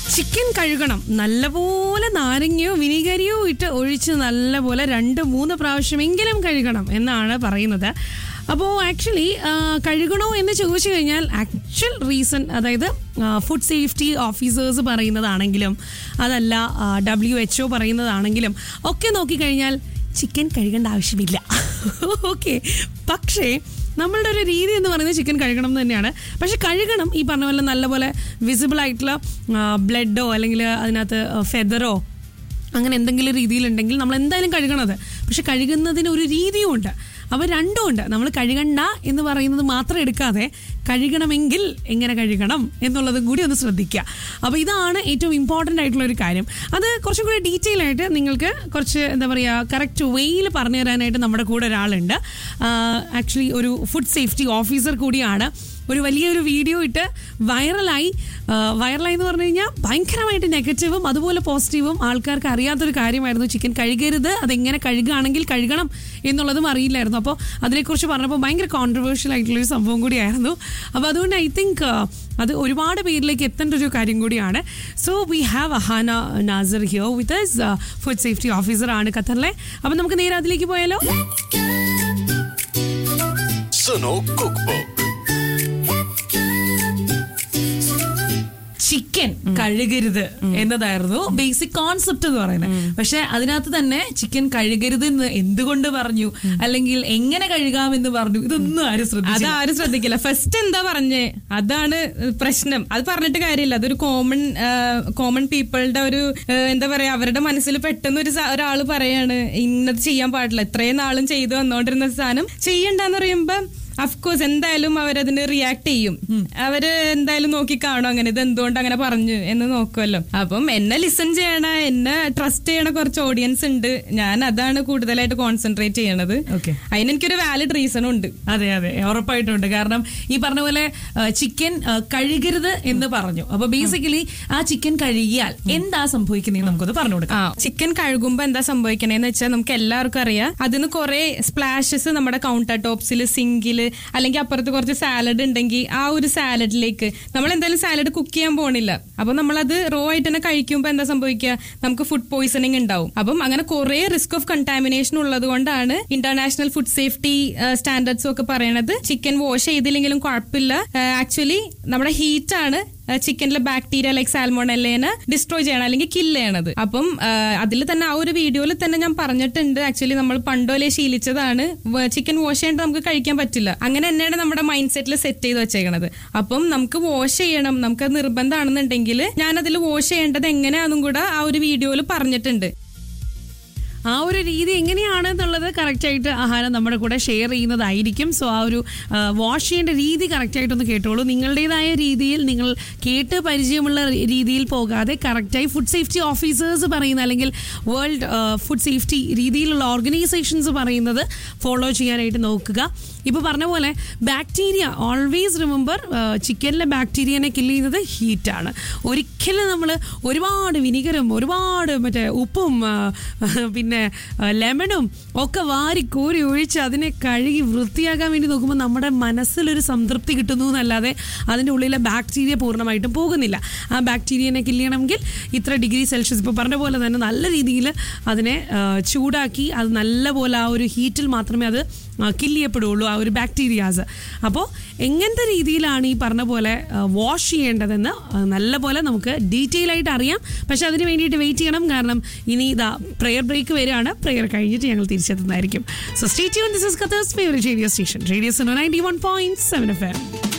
Chicken കഴുകണം നല്ലപോലെ നാരങ്ങയോ വിനീഗരിയോ ഇട്ട് ഒഴിച്ച് നല്ലപോലെ രണ്ട് മൂന്ന് പ്രാവശ്യമെങ്കിലും കഴുകണം എന്നാണ് പറയുന്നത് അപ്പോൾ ആക്ച്വലി കഴുകണോ എന്ന് ചോദിച്ചു കഴിഞ്ഞാൽ ആക്ച്വൽ റീസൺ അതായത് ഫുഡ് സേഫ്റ്റി ഓഫീസേഴ്സ് പറയുന്നതാണെങ്കിലും അതല്ല ഡബ്ല്യു എച്ച് ഒ പറയുന്നതാണെങ്കിലും ഒക്കെ നോക്കിക്കഴിഞ്ഞാൽ ചിക്കൻ കഴുകേണ്ട ആവശ്യമില്ല ഓക്കെ പക്ഷേ നമ്മളുടെ ഒരു രീതി എന്ന് പറയുന്നത് ചിക്കൻ കഴുകണം എന്ന് തന്നെയാണ് പക്ഷെ കഴുകണം ഈ പറഞ്ഞ പോലെ നല്ലപോലെ വിസിബിൾ ആയിട്ടുള്ള ബ്ലഡോ അല്ലെങ്കിൽ അതിനകത്ത് ഫെദറോ അങ്ങനെ എന്തെങ്കിലും രീതിയിലുണ്ടെങ്കിൽ നമ്മൾ എന്തായാലും കഴുകണത് പക്ഷെ കഴുകുന്നതിന് ഒരു രീതിയും ഉണ്ട് അപ്പോൾ രണ്ടും ഉണ്ട് നമ്മൾ കഴുകണ്ട എന്ന് പറയുന്നത് മാത്രം എടുക്കാതെ കഴുകണമെങ്കിൽ എങ്ങനെ കഴുകണം എന്നുള്ളതും കൂടി ഒന്ന് ശ്രദ്ധിക്കുക അപ്പോൾ ഇതാണ് ഏറ്റവും ഇമ്പോർട്ടൻ്റ് ആയിട്ടുള്ള ഒരു കാര്യം അത് കുറച്ചും കൂടി ഡീറ്റെയിൽ ആയിട്ട് നിങ്ങൾക്ക് കുറച്ച് എന്താ പറയുക കറക്റ്റ് വേയിൽ പറഞ്ഞു തരാനായിട്ട് നമ്മുടെ കൂടെ ഒരാളുണ്ട് ആക്ച്വലി ഒരു ഫുഡ് സേഫ്റ്റി ഓഫീസർ കൂടിയാണ് ഒരു വലിയൊരു വീഡിയോ ഇട്ട് വൈറലായി വൈറലായി എന്ന് പറഞ്ഞു കഴിഞ്ഞാൽ ഭയങ്കരമായിട്ട് നെഗറ്റീവും അതുപോലെ പോസിറ്റീവും ആൾക്കാർക്ക് അറിയാത്തൊരു കാര്യമായിരുന്നു ചിക്കൻ കഴുകരുത് അതെങ്ങനെ കഴുകുകയാണെങ്കിൽ കഴുകണം എന്നുള്ളതും അറിയില്ലായിരുന്നു അപ്പോൾ അതിനെക്കുറിച്ച് പറഞ്ഞപ്പോൾ ഭയങ്കര കോൺട്രവേഴ്ഷ്യൽ ആയിട്ടുള്ളൊരു സംഭവം കൂടിയായിരുന്നു അപ്പോൾ അതുകൊണ്ട് ഐ തിങ്ക് അത് ഒരുപാട് പേരിലേക്ക് എത്തേണ്ട ഒരു കാര്യം കൂടിയാണ് so we have Ahana Nasar here with food safety officer ആണ് ഖത്തറിലെ അപ്പം നമുക്ക് നേരെ അതിലേക്ക് പോയാലോ സുനോ കുക്ക് ചിക്കൻ കഴുകരുത് എന്നതായിരുന്നു ബേസിക് കോൺസെപ്റ്റ് എന്ന് പറയുന്നത് പക്ഷെ അതിനകത്ത് തന്നെ ചിക്കൻ കഴുകരുത് എന്ന് എന്തുകൊണ്ട് പറഞ്ഞു അല്ലെങ്കിൽ എങ്ങനെ കഴുകാമെന്ന് പറഞ്ഞു ഇതൊന്നും ആരും ശ്രദ്ധിച്ചില്ല അതാരും ശ്രദ്ധിക്കില്ല ഫസ്റ്റ് എന്താ പറഞ്ഞേ അതാണ് പ്രശ്നം അത് പറഞ്ഞിട്ട് കാര്യമില്ല അതൊരു കോമൺ കോമൺ പീപ്പിളുടെ ഒരു ആ, എന്താ പറയാ അവരുടെ മനസ്സിൽ പെട്ടെന്ന് ഒരു സ- ഒരാള് പറയാണ് ഇന്നത് ചെയ്യാൻ പാടില്ല ഇത്രയും നാളും ചെയ്തു വന്നോണ്ടിരുന്ന സാധനം ചെയ്യണ്ടെന്ന് പറയുമ്പോ അഫ്കോഴ്സ് എന്തായാലും അവരതിന് റിയാക്ട് ചെയ്യും അവര് എന്തായാലും നോക്കി കാണും അങ്ങനെ ഇത് എന്തുകൊണ്ട് അങ്ങനെ പറഞ്ഞു എന്ന് നോക്കുമല്ലോ അപ്പം എന്നെ ലിസൺ ചെയ്യണ എന്നെ ട്രസ്റ്റ് ചെയ്യണ കുറച്ച് ഓഡിയൻസ് ഉണ്ട് ഞാൻ അതാണ് കൂടുതലായിട്ട് കോൺസെൻട്രേറ്റ് ചെയ്യണത് Okay. അതിന് എനിക്കൊരു വാലിഡ് റീസൺ ഉണ്ട് അതെ അതെ ഉറപ്പായിട്ടുണ്ട് കാരണം ഈ പറഞ്ഞ പോലെ ചിക്കൻ കഴുകരുത് എന്ന് പറഞ്ഞു അപ്പൊ ബേസിക്കലി ആ ചിക്കൻ കഴുകിയാൽ എന്താ സംഭവിക്കുന്നത് നമുക്കത് പറഞ്ഞു കൊടുക്കാം ആ ചിക്കൻ കഴുകുമ്പോ എന്താ സംഭവിക്കണേന്ന് വെച്ചാൽ നമുക്ക് എല്ലാവർക്കും അറിയാം അതിന് കുറെ സ്പ്ലാഷസ് നമ്മുടെ കൗണ്ടർ ടോപ്സിൽ സിങ്കിൽ അല്ലെങ്കിൽ അപ്പുറത്ത് കുറച്ച് സാലഡ് ഉണ്ടെങ്കിൽ ആ ഒരു സാലഡിലേക്ക് നമ്മൾ എന്തായാലും സാലഡ് കുക്ക് ചെയ്യാൻ പോണില്ല അപ്പൊ നമ്മളത് റോ ആയിട്ട് തന്നെ കഴിക്കുമ്പോൾ എന്താ സംഭവിക്കുക നമുക്ക് ഫുഡ് പോയിസണിങ് ഉണ്ടാവും അപ്പം അങ്ങനെ കുറെ റിസ്ക് ഓഫ് കണ്ടാമിനേഷൻ ഉള്ളത് കൊണ്ടാണ് ഇന്റർനാഷണൽ ഫുഡ് സേഫ്റ്റി സ്റ്റാൻഡേർഡ്സും ഒക്കെ പറയണത് ചിക്കൻ വാഷ് ചെയ്തില്ലെങ്കിലും കുഴപ്പമില്ല ആക്ച്വലി നമ്മുടെ ഹീറ്റ് ആണ് ചിക്കനിലെ ബാക്ടീരിയ ലൈക്ക് സാൽമോണല്ലേനെ ഡിസ്ട്രോയ് ചെയ്യണം അല്ലെങ്കിൽ കില്ല് ചെയ്യണത് അപ്പം അതിൽ തന്നെ ആ ഒരു വീഡിയോയിൽ തന്നെ ഞാൻ പറഞ്ഞിട്ടുണ്ട് ആക്ച്വലി നമ്മൾ പണ്ടോലെ ശീലിച്ചതാണ് ചിക്കൻ വാഷ് ചെയ്യേണ്ടത് നമുക്ക് കഴിക്കാൻ പറ്റില്ല അങ്ങനെ തന്നെയാണ് നമ്മുടെ മൈൻഡ് സെറ്റിൽ സെറ്റ് ചെയ്ത് വെച്ചേക്കണത് അപ്പം നമുക്ക് വാഷ് ചെയ്യണം നമുക്ക് നിർബന്ധമാണെന്നുണ്ടെങ്കിൽ ഞാൻ അതിൽ വാഷ് ചെയ്യേണ്ടത് എങ്ങനെയാണെന്നും കൂടെ ആ ഒരു വീഡിയോയിൽ പറഞ്ഞിട്ടുണ്ട് ആ ഒരു രീതി എങ്ങനെയാണ് എന്നുള്ളത് കറക്റ്റായിട്ട് ആഹാരം നമ്മുടെ കൂടെ ഷെയർ ചെയ്യുന്നതായിരിക്കും സോ ആ ഒരു വാഷ് ചെയ്യേണ്ട രീതി കറക്റ്റായിട്ടൊന്ന് കേട്ടോളൂ നിങ്ങളുടേതായ രീതിയിൽ നിങ്ങൾ കേട്ട് പരിചയമുള്ള രീ- രീതിയിൽ പോകാതെ കറക്റ്റായി ഫുഡ് സേഫ്റ്റി ഓഫീസേഴ്സ് പറയുന്ന അല്ലെങ്കിൽ വേൾഡ് ഫുഡ് സേഫ്റ്റി രീതിയിലുള്ള ഓർഗനൈസേഷൻസ് പറയുന്നത് ഫോളോ ചെയ്യാനായിട്ട് നോക്കുക ഇപ്പോൾ പറഞ്ഞ പോലെ ബാക്ടീരിയ ഓൾവേസ് റിമെമ്പർ ചിക്കനിലെ ബാക്ടീരിയനെ കില്ല് ചെയ്യുന്നത് ഹീറ്റാണ് ഒരിക്കലും നമ്മൾ ഒരുപാട് വിനിഗറും ഒരുപാട് മറ്റേ ഉപ്പും ആ, പിന്നെ ആ, ലെമണും ഒക്കെ വാരി കോരി ഒഴിച്ച് അതിനെ കഴുകി വൃത്തിയാക്കാൻ വേണ്ടി നോക്കുമ്പോൾ നമ്മുടെ മനസ്സിലൊരു സംതൃപ്തി കിട്ടുന്നു എന്നല്ലാതെ അതിൻ്റെ ഉള്ളിലെ ബാക്ടീരിയ പൂർണ്ണമായിട്ടും പോകുന്നില്ല ആ ബാക്ടീരിയനെ കില്ല് ചെയ്യണമെങ്കിൽ ഇത്ര ഡിഗ്രി സെൽഷ്യസ് ഇപ്പോൾ പറഞ്ഞ പോലെ തന്നെ നല്ല രീതിയിൽ അതിനെ ആ, ചൂടാക്കി അത് നല്ല പോലെ ആ ഒരു ഹീറ്റിൽ മാത്രമേ അത് കില്ല് ചെയ്യപ്പെടുള്ളൂ ആ ഒരു ബാക്ടീരിയാസ് അപ്പോൾ എങ്ങനത്തെ രീതിയിലാണ് ഈ പറഞ്ഞ പോലെ വാഷ് ചെയ്യേണ്ടതെന്ന് ആ, നല്ല പോലെ നമുക്ക് ഡീറ്റെയിൽ ആയിട്ട് അറിയാം പക്ഷെ അതിന് വേണ്ടിയിട്ട് വെയിറ്റ് ചെയ്യണം കാരണം ഇനി ഇതാ പ്രെയർ ബ്രേക്ക് വരികയാണ് പ്രെയർ കഴിഞ്ഞിട്ട് ഞങ്ങൾ തിരിച്ചെത്തുന്നതായിരിക്കും so stay tune this is Qatar's favourite radio station radio ninety one point seven F M